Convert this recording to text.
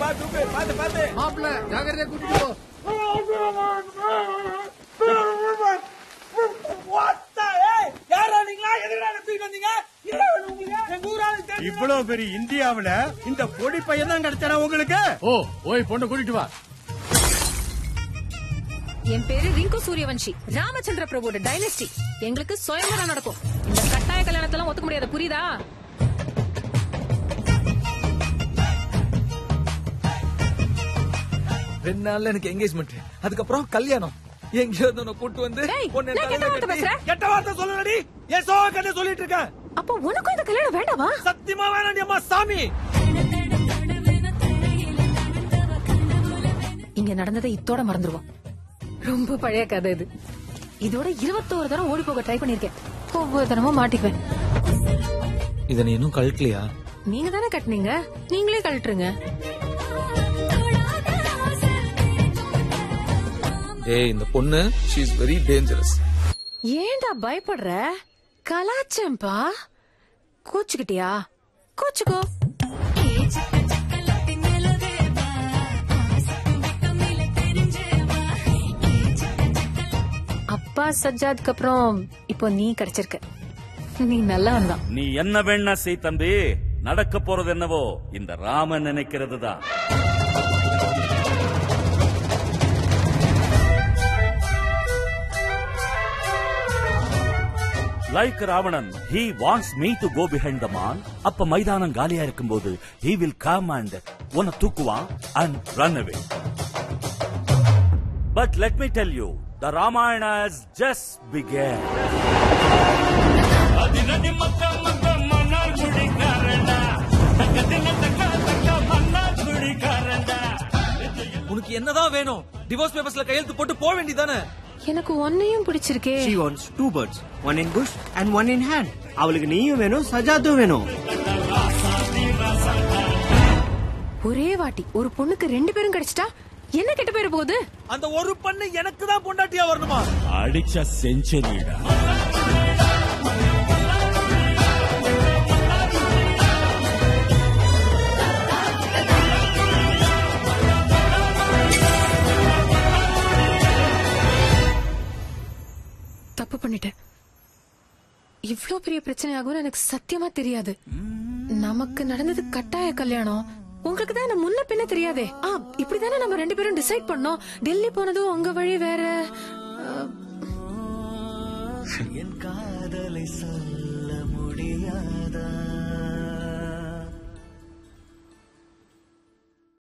மாப்பிள்ள ஜாகிரதையா கூட்டிட்டு போ இவ்வளவு பெரிய இந்தியாவுல இந்த பொடி பையன் தான் கிடைச்சாரா உங்களுக்கு ஓ போய் பொண்ணை கூட்டிட்டு வா என் பேரு ரிங்கு சூரியவன்ஷி ராமச்சந்திர பிரபுவோட டைனஸ்டி எங்களுக்கு சுயம்பரம் நடக்கும் இந்த கட்டாய கல்யாணத்தெல்லாம் ஒத்துக்க முடியாது புரியுதா ரெண்டு நாள்ல எனக்கு என்கேஜ்மெண்ட் அதுக்கப்புறம் கல்யாணம் எங்கேயோ இருந்து உன்னை கூட்டு வந்து டேய், உன்னை நான் கெட்ட வார்த்தை தலையில பேசுறேன்? கட்டி- கெட்ட வார்த்தை சொல்லலடி என் சோக கதை சொல்லிட்டு இருக்கேன் அப்போ உனக்கும் இந்த கல்யாணம் வேண்டாமா சத்தியமா வேணாண்டி அம்மா சாமி இங்க நடந்ததை இத்தோட மறந்துருவோம் ரொம்ப பழைய கதை இது இதோட இருபத்தோரு தடவை ஓடி போக ட்ரை பண்ணிருக்கேன் ஒவ்வொரு தடவும் மாட்டிக்குவேன் இத நீ இன்னும் கழட்டலையா நீங்க தானே கட்டுனீங்க நீங்களே கழட்டுருங்க ஏய் இந்த பொண்ணு ஷீ இஸ் வெரி டேஞ்சரஸ் ஏன்டா பயப்படுற கலாச்சம்பா கோச்சுக்கிட்டியா கோச்சுக்கோ அப்பா சஜ்ஜாதுக்கு அப்புறம் இப்போ நீ கிடைச்சிருக்க நீ நல்லவன் தான் நீ என்ன வேணா செய் தம்பி நடக்க போறது என்னவோ இந்த ராமன் நினைக்கிறது தான் like Ravanan he wants me to go behind the மான் அப்ப மைதானம் காலியா இருக்கும்போது ஹி வில் கம் அண்ட் உன்னை தூக்குவான் and run away but let me tell you the Ramayana is just began உனக்கு என்னதான் வேணும் டிவோர்ஸ் பேப்பர்ஸ்ல கையெழுத்து போட்டு போக வேண்டியதானே எனக்கு ஒன்னையும் பிடிச்சிருக்கே She wants two birds, one in bush and one in hand. அவளுக்கு நீயும் வேணும் சஜாத்தும் வேணும் ஒரே வாட்டி ஒரு பொண்ணுக்கு ரெண்டு பேரும் கிடைச்சிட்டா என்ன கெட்ட பேரு போகுது அந்த ஒரு பண்ணு எனக்கு தான் பொண்டாட்டியா வரணுமா அடிச்ச செஞ்சுரிடா தப்பு பண்ணிட்டேன் இவ்ளோ பெரிய பிரச்சனை ஆகும்னு எனக்கு சத்தியமா தெரியாது நமக்கு நடந்தது கட்டாய கல்யாணம் உங்களுக்கு தான் என்ன முன்ன பின்ன தெரியாதே ஆ இப்படிதானே நம்ம ரெண்டு பேரும் டிசைட் பண்ணோம் டெல்லி போனதும் உங்க வழி வேற ஆ, என் காதலை சொல்ல முடியும்